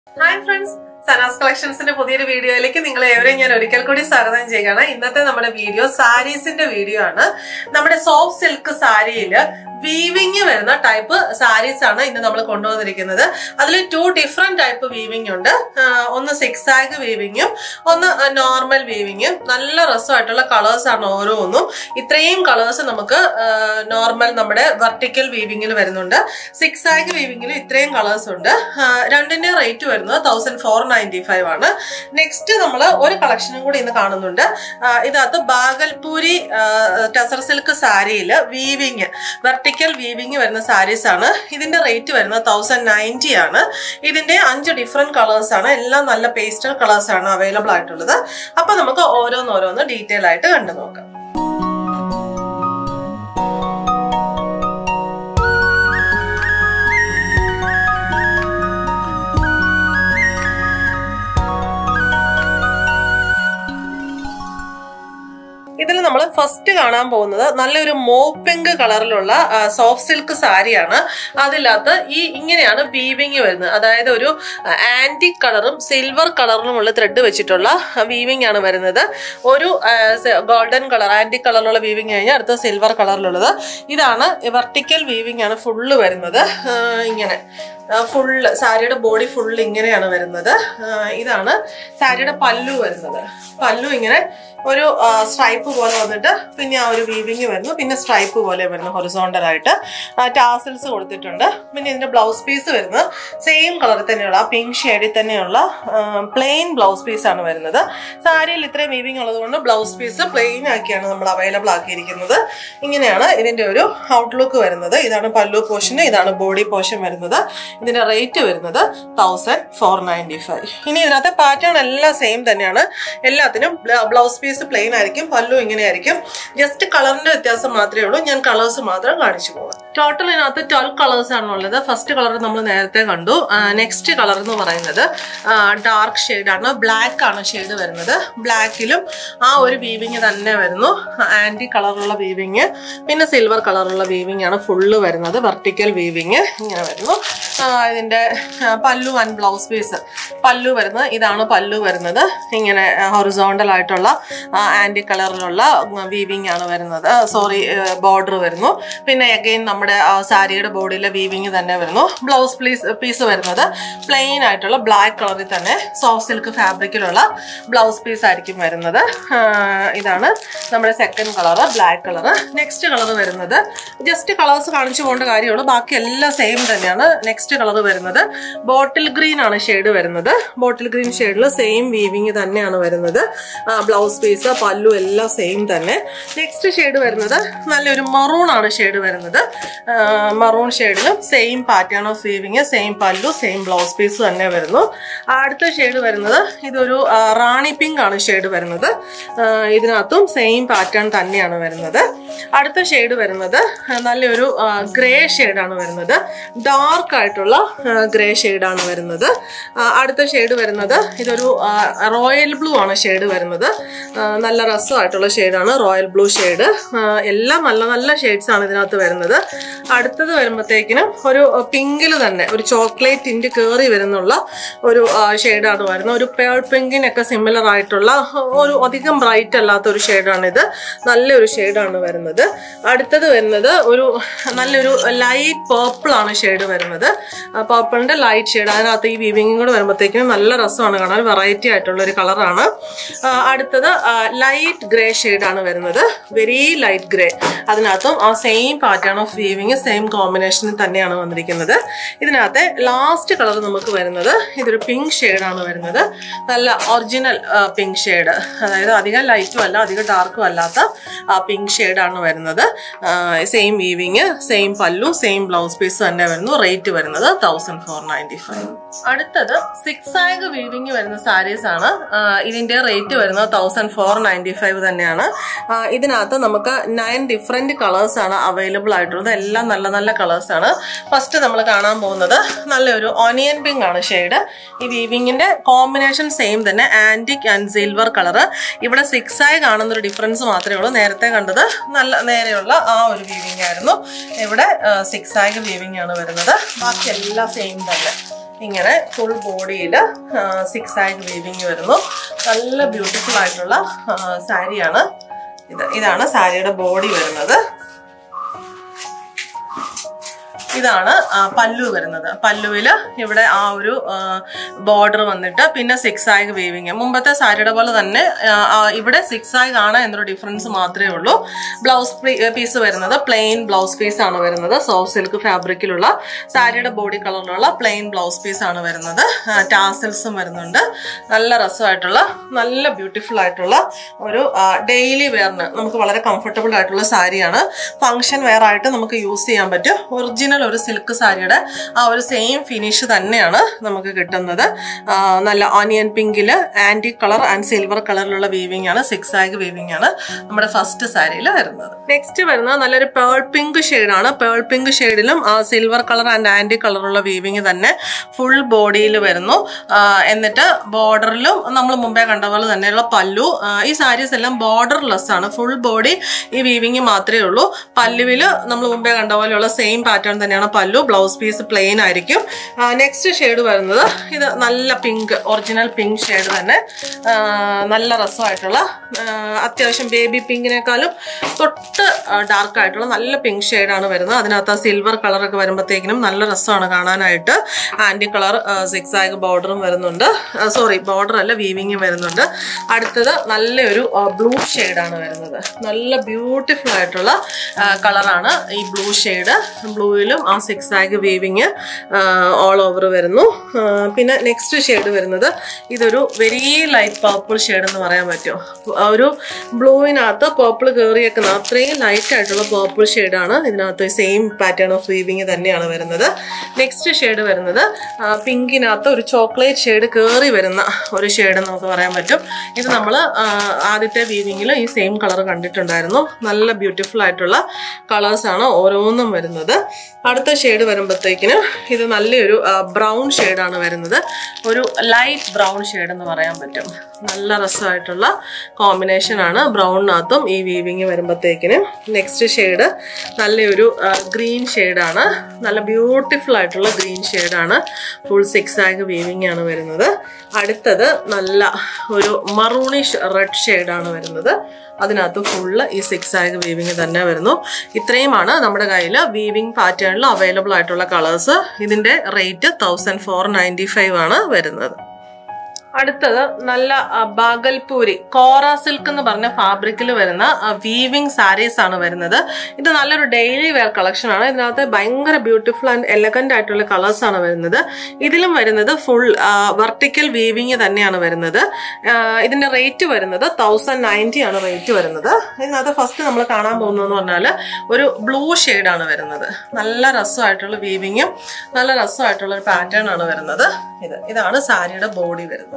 hi friends Sana's കളക്ഷൻസിന്റെ പുതിയൊരു വീഡിയോയിലേക്ക് നിങ്ങൾ ഏവരെയും ഞാൻ ഒരിക്കൽ കൂടി സ്വാഗതം ചെയ്യുകയാണ് ഇന്നത്തെ നമ്മുടെ വീഡിയോ സാരീസിന്റെ വീഡിയോ ആണ് നമ്മുടെ സോഫ്റ്റ് സിൽക്ക് സാരിയിൽ വീവിങ് വരുന്ന ടൈപ്പ് സാരീസ് ആണ് ഇന്ന് നമ്മൾ കൊണ്ടുവന്നിരിക്കുന്നത് അതിൽ ടു ഡിഫറെന്റ് ടൈപ്പ് വീവിംഗ് ഉണ്ട് ആ, ഒന്ന് സിക്സ് ആഗ് വീവിങ്ങും ഒന്ന് നോർമൽ വീവിങ്ങും നല്ല രസമായിട്ടുള്ള കളേഴ്സ് ആണ് ഓരോന്നും ഇത്രയും കളേഴ്സ് നമുക്ക് നോർമൽ നമ്മുടെ വെർട്ടിക്കൽ വീവിങ്ങിൽ വരുന്നുണ്ട് സിക്സ് ആഗ് വീവിങ്ങിൽ ഇത്രയും കളേഴ്സ് ഉണ്ട് ആ, രണ്ടിന്റെ റേറ്റ് വരുന്നത് തൗസൻഡ് ഫോർ നയൻറ്റി ഫൈവ് ആണ് നെക്സ്റ്റ് നമ്മൾ ഒരു കളക്ഷനും കൂടി ഇന്ന് കാണുന്നുണ്ട് ആ, ഇതിനകത്ത് ബാഗൽപൂരി ടസർ സിൽക്ക് സാരിയിൽ വീവിങ് വെർട്ടിക്കൽ വീവിങ് വരുന്ന സാരീസ് ആണ് ഇതിന്റെ റേറ്റ് വരുന്നത് തൗസൻഡ് നയൻറ്റി ആണ് ഇതിന്റെ അഞ്ച് ഡിഫറെന്റ് കളേഴ്സ് ആണ് എല്ലാം നല്ല പേസ്റ്റൽ കളേഴ്സ് ആണ് അവൈലബിൾ ആയിട്ടുള്ളത് അപ്പൊ നമുക്ക് ഓരോന്നോരോന്ന് ഡീറ്റെയിൽ ആയിട്ട് കണ്ടു നോക്കാം ഇതിൽ നമ്മൾ ഫസ്റ്റ് കാണാൻ പോകുന്നത് നല്ലൊരു മോ പിങ്ക് കളറിലുള്ള സോഫ്റ്റ് സിൽക്ക് സാരിയാണ് അതിനകത്ത് ഈ ഇങ്ങനെയാണ് വീവിങ് വരുന്നത് അതായത് ഒരു ആന്റിക് കളറും സിൽവർ കളറിലുമുള്ള ത്രെഡ് വെച്ചിട്ടുള്ള വീവിങ് ആണ് വരുന്നത് ഒരു ഗോൾഡൻ കളർ ആന്റിക് കളറിലുള്ള വീവിങ് കഴിഞ്ഞാൽ അടുത്ത സിൽവർ കളറിലുള്ളത് ഇതാണ് വെർട്ടിക്കൽ വീവിങ് ആണ് ഫുള്ള് വരുന്നത് ആ, ഇങ്ങനെ ഫുള്ള് സാരിയുടെ ബോഡി ഫുള്ള് ഇങ്ങനെയാണ് വരുന്നത് ആ, ഇതാണ് സാരിയുടെ പല്ലു വരുന്നത് പല്ലു ഇങ്ങനെ ഒരു സ്ട്രൈപ്പ് പോലെ വന്നിട്ട് പിന്നെ ആ ഒരു വീവിങ് വരുന്നു പിന്നെ സ്ട്രൈപ്പ് പോലെ വരുന്നു ഹൊറിസോണ്ടൽ ആയിട്ട് ടാസിൽസ് കൊടുത്തിട്ടുണ്ട് പിന്നെ ഇതിന്റെ ബ്ലൗസ് പീസ് വരുന്നത് സെയിം കളറിൽ തന്നെയുള്ള ആ പിങ്ക് ഷെയ്ഡിൽ തന്നെയുള്ള പ്ലെയിൻ ബ്ലൗസ് പീസ് ആണ് വരുന്നത് സാരിയിൽ ഇത്രയും വീവിങ് ഉള്ളതുകൊണ്ട് ബ്ലൗസ് പീസ് പ്ലെയിൻ ആക്കിയാണ് നമ്മൾ അവൈലബിൾ ആക്കിയിരിക്കുന്നത് ഇങ്ങനെയാണ് ഇതിന്റെ ഒരു ഔട്ട്ലുക്ക് വരുന്നത് ഇതാണ് പല്ലു പോർഷൻ ഇതാണ് ബോഡി പോർഷൻ വരുന്നത് ഇതിന്റെ റേറ്റ് വരുന്നത് തൗസൻഡ് ഫോർ നയൻറ്റി ഫൈവ് ഇനി ഇതിനകത്തെ പാറ്റേൺ എല്ലാം സെയിം തന്നെയാണ് എല്ലാത്തിനും ബ്ലൗസ് പീസ് പ്ലെയിൻ ആയിരിക്കും പല്ലു ഇങ്ങനെ ആയിരിക്കും ജസ്റ്റ് കളറിന്റെ വ്യത്യാസം മാത്രമേ ഉള്ളൂ ഞാൻ കളേഴ്സ് മാത്രം കാണിച്ചു പോകാം ടോട്ടൽ ഇതിനകത്ത് ട്വൽവ് കളേഴ്സ് ആണുള്ളത് ഫസ്റ്റ് കളർ നമ്മൾ നേരത്തെ കണ്ടു നെക്സ്റ്റ് കളർ എന്ന് പറയുന്നത് ഡാർക്ക് ഷെയ്ഡാണ് ബ്ലാക്ക് ആണ് ഷെയ്ഡ് വരുന്നത് ബ്ലാക്കിലും ആ ഒരു വീവിങ് തന്നെ വരുന്നു ആന്റി കളറുള്ള വീവിങ് പിന്നെ സിൽവർ കളറുള്ള വീവിങ് ആണ് ഫുള്ള് വരുന്നത് വെർട്ടിക്കൽ വീവിങ് ഇങ്ങനെ വരുന്നു ആ, ഇതിന്റെ ആ, പല്ലു ആൻഡ് ബ്ലൗസ് പീസ് പല്ലു വരുന്നത് ഇതാണ് പല്ലു വരുന്നത് ഇങ്ങനെ ഹൊറിസോണ്ടൽ ആയിട്ടുള്ള ആന്റി കളറിലുള്ള വീവിങ് ആണ് വരുന്നത് സോറി ബോർഡർ വരുന്നു പിന്നെ അഗെയിൻ നമ്മുടെ ആ സാരിയുടെ ബോഡിയിലെ വീവിങ് തന്നെ വരുന്നു ബ്ലൗസ് പീസ് പീസ് വരുന്നത് പ്ലെയിൻ ആയിട്ടുള്ള ബ്ലാക്ക് കളറിൽ തന്നെ സോഫ്റ്റ് സിൽക്ക് ഫാബ്രിക്കിലുള്ള ബ്ലൗസ് പീസ് ആയിരിക്കും വരുന്നത് ആ, ഇതാണ് നമ്മുടെ second colour black colour next colour വരുന്നത് ജസ്റ്റ് കളേഴ്സ് കാണിച്ചു പോകേണ്ട കാര്യമുള്ളൂ ബാക്കി എല്ലാം സെയിം തന്നെയാണ് നെക്സ്റ്റ് കളർ വരുന്നത് ബോട്ടിൽ ഗ്രീൻ ആണ് ഷെയ്ഡ് വരുന്നത് ബോട്ടിൽ ഗ്രീൻ ഷെയ്ഡിൽ സെയിം വീവിങ് തന്നെയാണ് വരുന്നത് ബ്ലൗസ് പീസ് പല്ലു എല്ലാം സെയിം തന്നെ നെക്സ്റ്റ് ഷെയ്ഡ് വരുന്നത് നല്ലൊരു മറൂൺ ആണ് ഷെയ്ഡ് വരുന്നത് മറൂൺ ഷെയ്ഡിലും same pattern of weaving same pallu same blouse piece തന്നെ വരുന്നു അടുത്ത ഷെയ്ഡ് വരുന്നത് ഇതൊരു ആ, റാണി പിങ്ക് ആണ് ഷെയ്ഡ് വരുന്നത് ആ, ഇതിനകത്തും സെയിം പാറ്റേൺ തന്നെയാണ് വരുന്നത് അടുത്ത ഷെയ്ഡ് വരുന്നത് ആ, നല്ലൊരു ഗ്രേ ഷെയ്ഡാണ് വരുന്നത് ഡാർക്ക് ആയിട്ടുള്ള ഗ്രേ ഷെയ്ഡാണ് വരുന്നത് ആ, അടുത്ത ഷെയ്ഡ് വരുന്നത് ഇതൊരു റോയൽ ബ്ലൂ ആണ് ഷെയ്ഡ് വരുന്നത് ആ, നല്ല രസമായിട്ടുള്ള ഷെയ്ഡാണ് റോയൽ ബ്ലൂ ഷെയ്ഡ് എല്ലാം നല്ല നല്ല ഷെയ്ഡ്സ് ആണ് ഇതിനകത്ത് വരുന്നത് അടുത്തത് വരുമ്പോഴത്തേക്കിനും ഒരു പിങ്കിൽ തന്നെ ഒരു ചോക്ലേറ്റ് ടിൻറ്റ് കയറി വരുന്നുള്ള ഒരു ഷെയ്ഡാണ് വരുന്നത് ഒരു പേൾ പിങ്കിനൊക്കെ സിമിലർ ആയിട്ടുള്ള ഒരു അധികം ബ്രൈറ്റ് അല്ലാത്ത ഒരു ഷെയ്ഡാണ് ഇത് നല്ലൊരു ഷെയ്ഡാണ് വരുന്നത് അടുത്തത് വരുന്നത് ഒരു നല്ലൊരു ലൈറ്റ് പേർപ്പിൾ ആണ് ഷെയ്ഡ് വരുന്നത് പേർപ്പിളിന്റെ ലൈറ്റ് ഷെയ്ഡ് അതിനകത്ത് ഈ വീവിങ്ങും കൂടെ വരുമ്പോഴത്തേക്കും നല്ല രസമാണ് കാണാൻ വെറൈറ്റി ആയിട്ടുള്ള ഒരു കളറാണ് അടുത്തത് ലൈറ്റ് ഗ്രേ ഷെയ്ഡാണ് വരുന്നത് വെരി ലൈറ്റ് ഗ്രേ അതിനകത്തും ആ same pattern of weaving same കോമ്പിനേഷനിൽ തന്നെയാണ് വന്നിരിക്കുന്നത് ഇതിനകത്തെ ലാസ്റ്റ് കളർ നമുക്ക് വരുന്നത് ഇതൊരു പിങ്ക് ഷെയ്ഡാണ് വരുന്നത് നല്ല ഒറിജിനൽ പിങ്ക് ഷെയ്ഡ് അതായത് അധികം ലൈറ്റും അല്ല അധികം ഡാർക്കും അല്ലാത്ത പിങ്ക് ഷെയ്ഡാണ് വരുന്നത് same weaving same pallu same blouse piece തന്നെ വരുന്നു റേറ്റ് വരുന്നത് തൗസൻഡ് ഫോർ നയൻറ്റി ഫൈവ് അടുത്തത് സിക്സ് ആഗ് വീവിങ് വരുന്ന സാരീസ് ആണ് ആ, ഇതിന്റെ റേറ്റ് വരുന്നത് തൗസൻഡ് ഫോർ നയൻറ്റി ഫൈവ് തന്നെയാണ് ആ, ഇതിനകത്ത് നമുക്ക് നയൻ ഡിഫറെന്റ് കളേഴ്സ് ആണ് അവൈലബിൾ ആയിട്ടുള്ളത് എല്ലാം നല്ല നല്ല കളേഴ്സ് ആണ് ഫസ്റ്റ് നമ്മൾ കാണാൻ പോകുന്നത് നല്ലൊരു ഓനിയൻ പിങ്ക് ആണ് ഷെയ്ഡ് ഈ വീവിങ്ങിന്റെ കോമ്പിനേഷൻ സെയിം തന്നെ ആന്റിക് ആൻഡ് സിൽവർ കളർ ഇവിടെ സിക്സ് ആയി കാണുന്ന ഒരു ഡിഫറൻസ് മാത്രമേ ഉള്ളൂ നേരത്തെ കണ്ടത് നല്ല നേരെയുള്ള ആ ഒരു വീവിങ് ആയിരുന്നു ഇവിടെ സിക്സ് ആയി വീവിങ് ആണ് വരുന്നത് ബാക്കി എല്ലാം സെയിം തന്നെ ഇങ്ങനെ ഫുൾ ബോഡിയിൽ സിക്സ് ആഗ് വീവിങ് വരുന്നു നല്ല ബ്യൂട്ടിഫുൾ ആയിട്ടുള്ള ആ, സാരിയാണ് ഇത് ഇതാണ് സാരിയുടെ ബോഡി വരുന്നത് ഇതാണ് ആ, പല്ലു വരുന്നത് പല്ലുവില് ഇവിടെ ആ ഒരു ബോർഡർ വന്നിട്ട് പിന്നെ സിക്സ് ആഗ് വീവിങ് മുമ്പത്തെ സാരിയുടെ പോലെ തന്നെ ആ, ആ, ഇവിടെ സിക്സ് ആഗ് ആണ് എന്നൊരു ഡിഫറൻസ് മാത്രമേ ഉള്ളൂ ബ്ലൗസ് പീസ് വരുന്നത് പ്ലെയിൻ ബ്ലൗസ് പീസ് ആണ് വരുന്നത് സോഫ്റ്റ് സിൽക്ക് ഫാബ്രിക്കിലുള്ള സാരിയുടെ ബോഡി കളറിലുള്ള പ്ലെയിൻ ബ്ലൗസ് പീസ് ആണ് വരുന്നത് ടാസൽസും വരുന്നുണ്ട് നല്ല രസമായിട്ടുള്ള നല്ല ബ്യൂട്ടിഫുൾ ആയിട്ടുള്ള ഒരു ഡെയിലി വെയറിന് നമുക്ക് വളരെ കംഫർട്ടബിൾ ആയിട്ടുള്ള സാരിയാണ് ഫങ്ഷൻ വെയർ ആയിട്ട് നമുക്ക് യൂസ് ചെയ്യാൻ പറ്റും ഒറിജിനൽ ഒരു സിൽക്ക് സാരിയുടെ ആ ഒരു സെയിം ഫിനിഷ് തന്നെയാണ് നമുക്ക് കിട്ടുന്നത് ആ, നല്ല ഓനിയൻ പിങ്കില് ആന്റി കളർ ആൻഡ് സിൽവർ കളറിലുള്ള വീവിംഗ് ആണ് സിക്സ് ആഗ് വീവിംഗ് ആണ് നമ്മുടെ ഫസ്റ്റ് സാരിയിൽ വരുന്നത് നെക്സ്റ്റ് വരുന്നത് നല്ലൊരു പേൾ പിങ്ക് ആണ് പേൾ പിങ്ക് ഷെയ്ഡിലും സിൽവർ കളർ ആൻഡ് ആന്റി കളറുള്ള വീവിംഗ് തന്നെ ഫുൾ ബോഡിയിൽ വരുന്നു ആ, എന്നിട്ട് ബോർഡറിലും നമ്മൾ മുമ്പേ കണ്ട പോലെ തന്നെയുള്ള പല്ലു ആ, ഈ സാരീസ് എല്ലാം ബോർഡർലെസ് ആണ് ഫുൾ ബോഡി ഈ വീവിങ് മാത്രമേ ഉള്ളൂ പല്ലുവിൽ നമ്മൾ മുമ്പേ കണ്ട പോലെയുള്ള സെയിം പാറ്റേൺ തന്നെയാണ് പല്ലു ബ്ലൗസ് പീസ് പ്ലെയിൻ ആയിരിക്കും നെക്സ്റ്റ് ഷെയ്ഡ് വരുന്നത് ഇത് നല്ല പിങ്ക് ഒറിജിനൽ പിങ്ക് ഷെയ്ഡ് തന്നെ ആ, നല്ല രസമായിട്ടുള്ള ആ, അത്യാവശ്യം ബേബി പിങ്കിനേക്കാളും തൊട്ട് ഡാർക്ക് ആയിട്ടുള്ള നല്ല പിങ്ക് ഷെയ്ഡാണ് വരുന്നത് അതിനകത്ത് ആ സിൽവർ കളറൊക്കെ വരുമ്പോഴത്തേക്കിനും നല്ല രസമാണ് കാണാനായിട്ട് ആൻറ്റി കളർ സിക്സ് ആഗ് ബോർഡറും വരുന്നുണ്ട് സോറി ബോർഡർ അല്ല വീവിങ്ങും വരുന്നുണ്ട് അടുത്തത് നല്ലൊരു ബ്ലൂ ഷെയ്ഡാണ് വരുന്നത് നല്ല ബ്യൂട്ടിഫുൾ ആയിട്ടുള്ള കളറാണ് ഈ ബ്ലൂ ഷെയ്ഡ് ബ്ലൂയിലും ആ zigzag weaving all over വരുന്നു ആ, പിന്നെ നെക്സ്റ്റ് ഷെയ്ഡ് വരുന്നത് ഇതൊരു വെരി ലൈറ്റ് പർപ്പിൾ ഷെയ്ഡ് എന്ന് പറയാൻ പറ്റും ആ ഒരു ബ്ലൂവിനകത്ത് പേർപ്പിൾ കയറിയേക്കുന്ന അത്രയും ലൈറ്റ് ആയിട്ടുള്ള പേർപ്പിൾ ഷെയ്ഡാണ് ഇതിനകത്ത് സെയിം പാറ്റേൺ ഓഫ് വീവിങ് തന്നെയാണ് വരുന്നത് നെക്സ്റ്റ് ഷെയ്ഡ് വരുന്നത് പിങ്കിനകത്ത് ഒരു ചോക്ലേറ്റ് ഷെയ്ഡ് കയറി വരുന്ന ഒരു ഷെയ്ഡ് നമുക്ക് പറയാൻ പറ്റും ഇത് നമ്മൾ ആദ്യത്തെ വീവിങ്ങിൽ ഈ സെയിം കളർ കണ്ടിട്ടുണ്ടായിരുന്നു നല്ല ബ്യൂട്ടിഫുൾ ആയിട്ടുള്ള കളേഴ്സാണ് ഓരോന്നും വരുന്നത് അടുത്ത ഷെയ്ഡ് വരുമ്പോഴത്തേക്കിന് ഇത് നല്ലൊരു ബ്രൗൺ ഷെയ്ഡാണ് വരുന്നത് ഒരു ലൈറ്റ് ബ്രൗൺ ഷെയ്ഡ് എന്ന് പറയാൻ പറ്റും നല്ല രസമായിട്ടുള്ള കോമ്പിനേഷനാണ് ബ്രൗണിനകത്തും ഈ വീവിങ് വരുമ്പോഴത്തേക്കിന് നെക്സ്റ്റ് ഷെയ്ഡ് നല്ലൊരു ഗ്രീൻ ഷെയ്ഡാണ് നല്ല ബ്യൂട്ടിഫുൾ ആയിട്ടുള്ള ഗ്രീൻ ഷെയ്ഡാണ് ഫുൾ സിക്സ് ആഗ് വീവിങ് ആണ് വരുന്നത് അടുത്തത് നല്ല ഒരു മറൂണിഷ് റെഡ് ഷെയ്ഡാണ് വരുന്നത് അതിനകത്ത് ഫുള്ള് ഈ സിക്സ് ആഗ് വീവിങ് തന്നെ വരുന്നു ഇത്രയുമാണ് നമ്മുടെ കയ്യിൽ വീവിങ് പാറ്റേണിൽ അവൈലബിൾ ആയിട്ടുള്ള കളേഴ്സ് ഇതിന്റെ rate thousand four ninety five ആണ് വരുന്നത് അടുത്തത് നല്ല ആ, ബാഗൽപൂരി കോറ സിൽക്ക് എന്ന് പറഞ്ഞ ഫാബ്രിക്കിൽ വരുന്ന വീവിംഗ് സാരീസ് ആണ് വരുന്നത് ഇത് നല്ലൊരു ഡെയിലി വെയർ കളക്ഷൻ ആണ് ഇതിനകത്ത് ഭയങ്കര ബ്യൂട്ടിഫുൾ ആൻഡ് എലഗന്റ് ആയിട്ടുള്ള കളേഴ്സ് ആണ് വരുന്നത് ഇതിലും വരുന്നത് ഫുൾ വെർട്ടിക്കൽ വീവിങ് തന്നെയാണ് വരുന്നത് ആ, ഇതിന്റെ റേറ്റ് വരുന്നത് തൗസൻഡ് നയൻറ്റി ആണ് റേറ്റ് വരുന്നത് ഇതിനകത്ത് ഫസ്റ്റ് നമ്മൾ കാണാൻ പോകുന്നതെന്ന് പറഞ്ഞാൽ ഒരു ബ്ലൂ ആണ് വരുന്നത് നല്ല രസമായിട്ടുള്ള വീവിങ്ങും നല്ല രസമായിട്ടുള്ള ഒരു പാറ്റേൺ ആണ് വരുന്നത് ഇത് ഇതാണ് സാരിയുടെ ബോഡി വരുന്നത്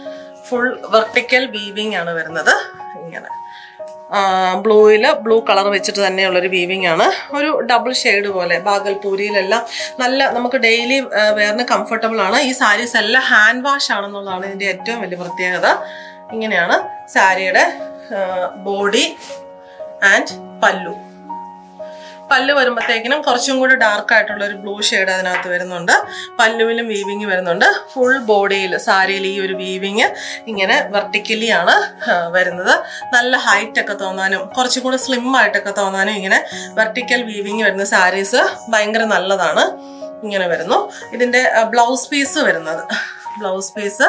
ഫുൾ വെർട്ടിക്കൽ വീവിങ് ആണ് വരുന്നത് ഇങ്ങനെ ബ്ലൂയിൽ ബ്ലൂ കളർ വെച്ചിട്ട് തന്നെയുള്ളൊരു വീവിങ് ആണ് ഒരു ഡബിൾ ഷെയ്ഡ് പോലെ ബാഗൽപൂരിയിലെല്ലാം നല്ല നമുക്ക് ഡെയിലി വെയറിന് കംഫർട്ടബിൾ ആണ് ഈ സാരീസ് എല്ലാം ഹാൻഡ് വാഷ് ആണെന്നുള്ളതാണ് ഇതിന്റെ ഏറ്റവും വലിയ പ്രത്യേകത ഇങ്ങനെയാണ് സാരിയുടെ ബോഡി ആൻഡ് പല്ലു പല്ല് വരുമ്പോഴത്തേക്കിനും കുറച്ചും കൂടി ഡാർക്ക് ആയിട്ടുള്ള ഒരു ബ്ലൂ ഷെയ്ഡ് അതിനകത്ത് വരുന്നുണ്ട് പല്ലുവിലും വീവിങ് വരുന്നുണ്ട് ഫുൾ ബോഡിയിൽ സാരിയിൽ ഈ ഒരു വീവിങ് ഇങ്ങനെ വെർട്ടിക്കലി ആണ് ആ, വരുന്നത് നല്ല ഹൈറ്റ് ഒക്കെ തോന്നാനും കുറച്ചും കൂടി സ്ലിം ആയിട്ടൊക്കെ തോന്നാനും ഇങ്ങനെ വെർട്ടിക്കൽ വീവിങ് വരുന്ന സാരീസ് ഭയങ്കര നല്ലതാണ് ഇങ്ങനെ വരുന്നു ഇതിന്റെ ബ്ലൗസ് പീസ് വരുന്നത് ബ്ലൗസ് പീസ്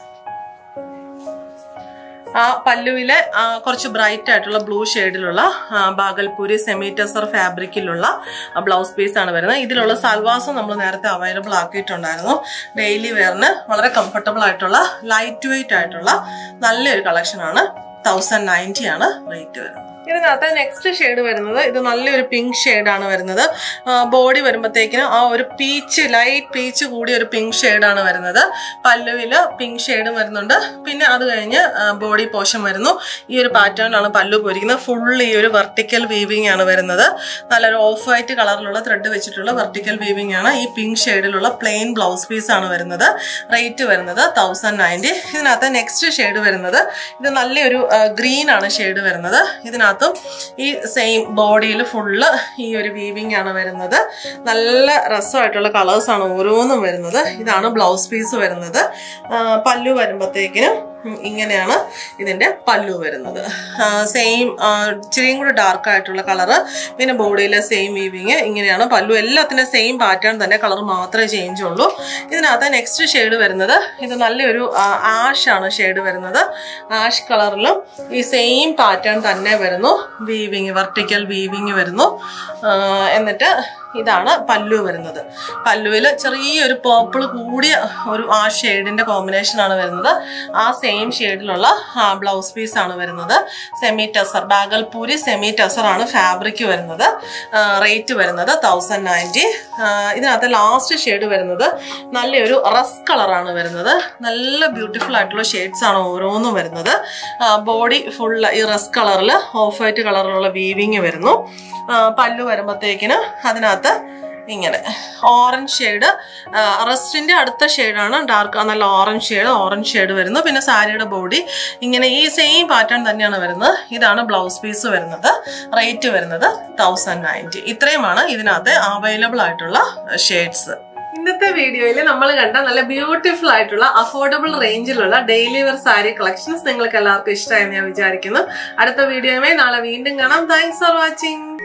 ആ പല്ലുവിലെ ആ, കുറച്ച് ബ്രൈറ്റ് ആയിട്ടുള്ള ബ്ലൂ ഷെയ്ഡിലുള്ള ബാഗൽപൂരി സെമി ടെസർ ഫാബ്രിക്കിലുള്ള ബ്ലൗസ് പീസ് ആണ് വരുന്നത് ഇതിലുള്ള സൽവാസും നമ്മൾ നേരത്തെ അവൈലബിൾ ആക്കിയിട്ടുണ്ടായിരുന്നു ഡെയിലി വെയറിന് വളരെ കംഫർട്ടബിൾ ആയിട്ടുള്ള ലൈറ്റ് വെയിറ്റ് ആയിട്ടുള്ള നല്ലൊരു കളക്ഷനാണ് തൗസൻഡ് നയൻറ്റി ആണ് റേറ്റ് വരുന്നത് ഇതിനകത്ത് നെക്സ്റ്റ് ഷെയ്ഡ് വരുന്നത് ഇത് നല്ലൊരു പിങ്ക് ഷെയ്ഡാണ് വരുന്നത് ബോഡി വരുമ്പോഴത്തേക്കിനും ആ ഒരു പീച്ച് ലൈറ്റ് പീച്ച് കൂടിയ ഒരു പിങ്ക് ഷെയ്ഡാണ് വരുന്നത് പല്ലുവില് പിങ്ക് ഷെയ്ഡും വരുന്നുണ്ട് പിന്നെ അത് കഴിഞ്ഞ് ബോഡി പോഷൻ വരുന്നു ഈ ഒരു പാറ്റേണിലാണ് പല്ലു പോയിരിക്കുന്നത് ഫുൾ ഈ ഒരു വെർട്ടിക്കൽ വീവിംഗ് ആണ് വരുന്നത് നല്ലൊരു ഓഫ് വൈറ്റ് കളറിലുള്ള ത്രെഡ് വെച്ചിട്ടുള്ള വെർട്ടിക്കൽ വീവിംഗ് ആണ് ഈ പിങ്ക് ഷെയ്ഡിലുള്ള പ്ലെയിൻ ബ്ലൗസ് പീസ് ആണ് വരുന്നത് റേറ്റ് വരുന്നത് തൗസൻഡ് നയൻറ്റി ഇതിനകത്ത് നെക്സ്റ്റ് ഷെയ്ഡ് വരുന്നത് ഇത് നല്ലൊരു ഗ്രീൻ ആണ് ഷെയ്ഡ് വരുന്നത് ഇതിനകത്ത് ഇതിനകത്തും ഈ സെയിം ബോഡിയിൽ ഫുള്ള് ഈ ഒരു വീവിങ് ആണ് വരുന്നത് നല്ല രസമായിട്ടുള്ള കളേഴ്സ് ആണ് ഓരോന്നും വരുന്നത് ഇതാണ് ബ്ലൗസ് പീസ് വരുന്നത് ആ, പല്ലു വരുമ്പോഴത്തേക്കിനും ഉം, ഇങ്ങനെയാണ് ഇതിന്റെ പല്ലു വരുന്നത് സെയിം ഇച്ചിരിയും കൂടി ഡാർക്ക് ആയിട്ടുള്ള കളറ് പിന്നെ ബോഡിയിലെ സെയിം വീവിങ് ഇങ്ങനെയാണ് പല്ലു എല്ലാത്തിനും സെയിം പാറ്റേൺ തന്നെ കളർ മാത്രമേ ചേഞ്ച് ഉള്ളൂ ഇതിനകത്ത് നെക്സ്റ്റ് ഷെയ്ഡ് വരുന്നത് ഇത് നല്ലൊരു ആഷ് ആണ് ഷെയ്ഡ് വരുന്നത് ആഷ് കളറിലും ഈ സെയിം പാറ്റേൺ തന്നെ വരുന്നു വീവിങ് വെർട്ടിക്കൽ വീവിങ് വരുന്നു ആ, എന്നിട്ട് ഇതാണ് പല്ലു വരുന്നത് പല്ലുവിൽ ചെറിയൊരു പേർപ്പിൾ കൂടിയ ഒരു ആ ഷെയ്ഡിന്റെ കോമ്പിനേഷൻ ആണ് വരുന്നത് ആ സെയിം ഷെയ്ഡിലുള്ള ബ്ലൗസ് പീസ് ആണ് വരുന്നത് സെമി ടെസർ ബാഗൽപൂരി സെമി ടെസർ ആണ് ഫാബ്രിക് വരുന്നത് റേറ്റ് വരുന്നത് തൗസൻഡ് നയൻറ്റി ഇതിനകത്ത് ലാസ്റ്റ് ഷെയ്ഡ് വരുന്നത് നല്ലൊരു റസ് കളറാണ് വരുന്നത് നല്ല ബ്യൂട്ടിഫുൾ ആയിട്ടുള്ള ഷെയ്ഡ്സ് ആണ് ഓരോന്നും വരുന്നത് ബോഡി ഫുള്ള് ഈ റസ് കളറിൽ ഓഫ് വൈറ്റ് കളറിലുള്ള വീവിങ് വരുന്നു ആ, പല്ലു വരുമ്പോഴത്തേക്കിന് അതിനകത്ത് ഇങ്ങനെ ഓറഞ്ച് ഷെയ്ഡ് റസ്റ്റിന്റെ അടുത്ത ഷെയ്ഡാണ് ഡാർക്ക് നല്ല ഓറഞ്ച് ഷെയ്ഡ് ഓറഞ്ച് ഷെയ്ഡ് വരുന്നു പിന്നെ സാരിയുടെ ബോഡി ഇങ്ങനെ ഈ സെയിം പാറ്റേൺ തന്നെയാണ് വരുന്നത് ഇതാണ് ബ്ലൗസ് പീസ് വരുന്നത് റേറ്റ് വരുന്നത് തൗസൻഡ് നയൻറ്റി ഇത്രയുമാണ് ഇതിനകത്ത് അവൈലബിൾ ആയിട്ടുള്ള ഷെയ്ഡ്സ് ഇന്നത്തെ വീഡിയോയിൽ നമ്മൾ കണ്ട നല്ല ബ്യൂട്ടിഫുൾ ആയിട്ടുള്ള അഫോർഡബിൾ റേഞ്ചിലുള്ള ഡെയിലി വെയർ സാരി കളക്ഷൻസ് നിങ്ങൾക്ക് എല്ലാവർക്കും ഇഷ്ടമായെന്ന് ഞാൻ വിചാരിക്കുന്നു അടുത്ത വീഡിയോയുമായി നാളെ വീണ്ടും കാണാം താങ്ക്സ് ഫോർ വാച്ചിങ്